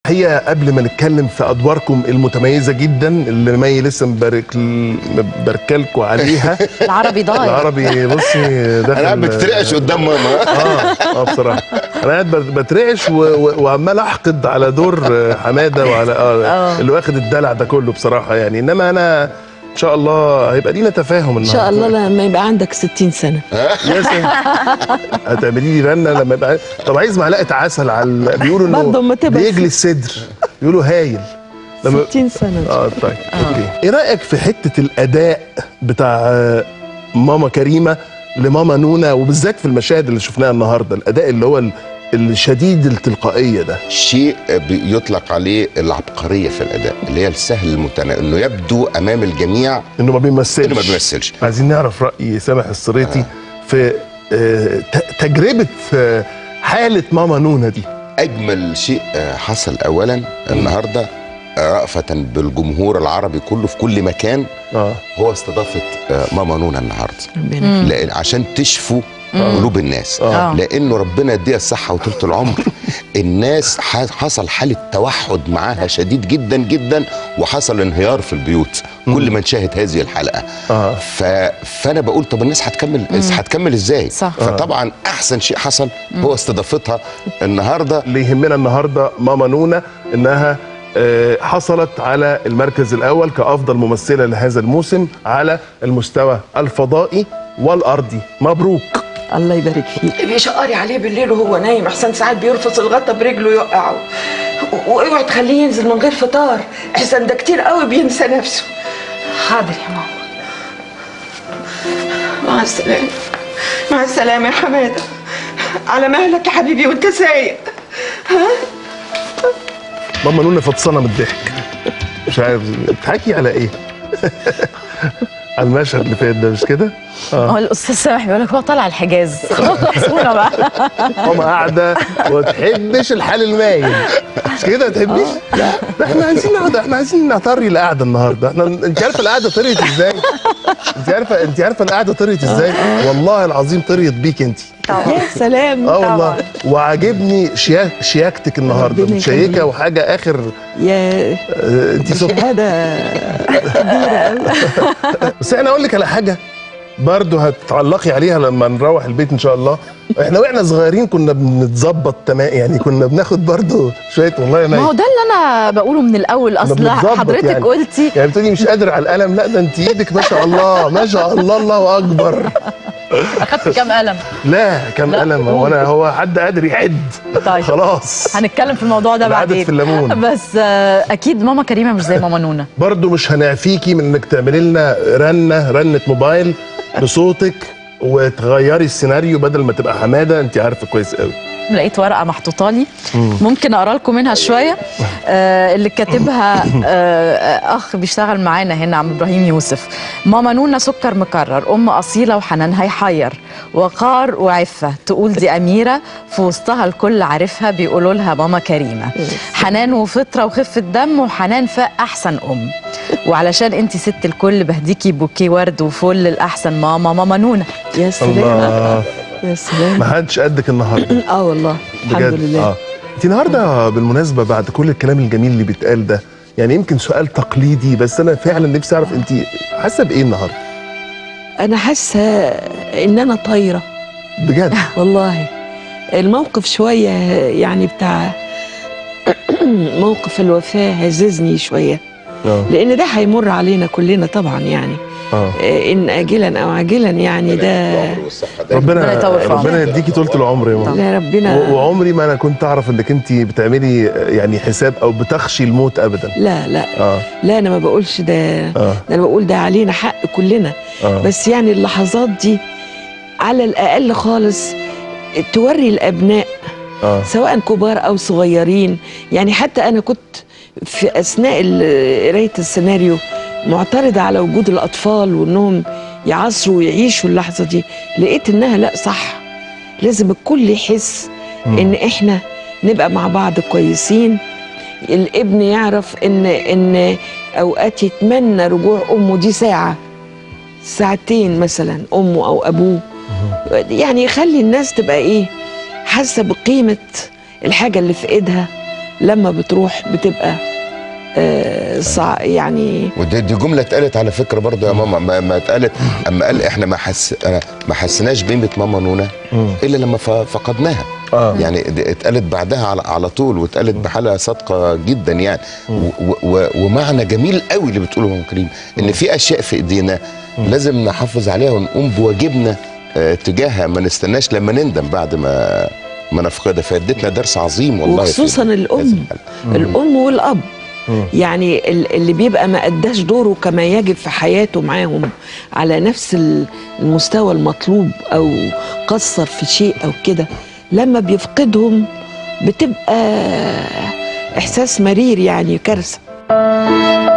هي قبل ما نتكلم في ادواركم المتميزه جدا اللي مي لسه مبارك مباركلكوا عليها العربي ضايع العربي بصي داخل انا قاعد بترعش قدام ماما اه اه بصراحه انا قاعد بت- بترعش و- و- وعمال احقد على دور آه، حماده وعلى اه اللي واخد الدلع ده كله بصراحه يعني انما انا ان شاء الله هيبقى لينا تفاهم ان شاء الله لما يبقى عندك 60 سنه يا سلام هتعملي لي رنه لما يبقى طب عايز معلقه عسل على ال- بيقولوا برضه انه أما تبقى بيجلي الصدر بيقولوا هايل 60 سنه اه طيب اوكي ايه رايك في حته الاداء بتاع آه، ماما كريمه لماما نونا وبالذات في المشاهد اللي شفناها النهارده الاداء اللي هو ال- الشديد التلقائيه ده شيء بيطلق عليه العبقريه في الاداء اللي هي السهل المتناول انه يبدو امام الجميع انه ما بيمثلش انه ما بيمثلش عايزين نعرف راي سامح السريتي في آه، ت- تجربه آه، حاله ماما نونا دي اجمل شيء آه، حصل اولا النهارده آه، رأفة بالجمهور العربي كله في كل مكان اه هو استضافه آه، ماما نونا النهارده ربنا لأن عشان تشفوا قلوب الناس آه. لانه ربنا يديها الصحه وطولة العمر الناس ح- حصل حاله توحد معاها شديد جدا جدا وحصل انهيار في البيوت كل من شاهد هذه الحلقه اه ف... فانا بقول طب الناس هتكمل هتكمل ازاي صح. فطبعا احسن شيء حصل هو استضافتها النهارده اللي يهمنا النهارده ماما نونا انها آه، حصلت على المركز الاول كافضل ممثله لهذا الموسم على المستوى الفضائي والارضي مبروك الله يبارك فيك ابقي شقري عليه بالليل وهو نايم احسن ساعات بيرفص الغطا برجله يقعه و- واوعي تخليه ينزل من غير فطار احسن ده كتير قوي بينسى نفسه حاضر يا ماما مع السلامة مع السلامة يا حمادة على مهلك يا حبيبي وانت سايق ماما نونا فطسانه من الضحك مش عارف بتحكي على ايه على المشهد اللي فات ده مش كده هو الاستاذ سامح بيقول لك هو طالع الحجاز احسبونا بقى ماما قاعده وما تحبش الحال المايل مش كده ما تحبيش لا ده احنا عايزين نقعد احنا عايزين نطري القعده النهارده احنا انت عارفه القعده طريت ازاي انت عارفه انت عارفه القعده طريت ازاي والله العظيم طريت بيك انت يا سلام اه والله وعاجبني شياك شياكتك النهارده ربنا مشيكه يخليك. وحاجه اخر يا اه، انت سب... شهاده كبيره قوي بس انا اقول لك على حاجه برضه هتعلقي عليها لما نروح البيت ان شاء الله احنا واحنا صغيرين كنا بنتظبط تمام يعني كنا بناخد برضه شويه والله ما هو انا ده اللي انا بقوله من الاول اصل بنتظبط حضرتك يعني. قلتي يعني بتقولي مش قادر على القلم لا ده انت ايدك ما شاء الله ما شاء الله الله اكبر اخدت كام قلم لا كم لا، قلم هو انا هو حد قادر يعد طيب. خلاص هنتكلم في الموضوع ده العدد بعدين في الليمون. بس آه، اكيد ماما كريمه مش زي ماما نونا برضه مش هنعفيكي من انك تعملي لنا رنه رنه موبايل بصوتك وتغيري السيناريو بدل ما تبقى حماده انت عارفه كويس قوي لقيت ورقه محطوطه لي ممكن اقرا لكم منها شويه آه اللي كاتبها آه اخ بيشتغل معانا هنا عم ابراهيم يوسف ماما نونا سكر مكرر ام اصيله وحنانها يحير وقار وعفه تقول دي اميره في وسطها الكل عارفها بيقولوا لها ماما كريمه حنان وفطره وخفه دم وحنان فاق احسن ام وعلشان انت ست الكل بهديكي بوكيه ورد وفل الاحسن ماما ماما نونا يا سلام الله يا سلام ما حدش قدك النهارده اه والله الحمد بجد لله اه انت النهارده بالمناسبه بعد كل الكلام الجميل اللي بيتقال ده يعني يمكن سؤال تقليدي بس انا فعلا نفسي اعرف انت حاسه بايه النهارده انا حاسه ان انا طايره بجد والله الموقف شويه يعني بتاع موقف الوفاه هززني شويه اه لان ده هيمر علينا كلنا طبعا يعني اه آه، ان اجلا او عاجلا يعني ده ربنا ربنا يطول في ربنا عمرك. يديكي طولة العمر يا ماما لا ربنا و- وعمري ما انا كنت اعرف انك انت بتعملي يعني حساب او بتخشي الموت ابدا لا لا اه لا انا ما بقولش ده اه ده انا بقول ده علينا حق كلنا اه بس يعني اللحظات دي على الاقل خالص توري الابناء اه سواء كبار او صغيرين يعني حتى انا كنت في اثناء ال- قرايه السيناريو معترضه على وجود الاطفال وانهم يعصروا ويعيشوا اللحظه دي لقيت انها لا صح لازم الكل يحس ان احنا نبقى مع بعض كويسين الابن يعرف ان ان اوقات يتمنى رجوع امه دي ساعه ساعتين مثلا امه او ابوه يعني يخلي الناس تبقى ايه حاسه بقيمه الحاجه اللي في ايدها لما بتروح بتبقى آه صع يعني ودي دي جمله اتقالت على فكره برضه يا ماما ما, ما اتقالت اما قال احنا ما حس أنا ما حسناش بقيمه ماما نونا الا لما ف- فقدناها آه. يعني دي اتقالت بعدها على, على طول واتقالت بحاله صادقه جدا يعني و و ومعنى جميل قوي اللي بتقوله يا أم كريم ان في اشياء في ايدينا لازم نحافظ عليها ونقوم بواجبنا آه، تجاهها ما نستناش لما نندم بعد ما ما نفقدها فادتنا درس عظيم والله في وخصوصا هذا الام الحال. الام والاب مم. يعني ال- اللي بيبقى ما اداش دوره كما يجب في حياته معاهم على نفس ال- المستوى المطلوب او قصر في شيء او كده لما بيفقدهم بتبقى احساس مرير يعني كارثه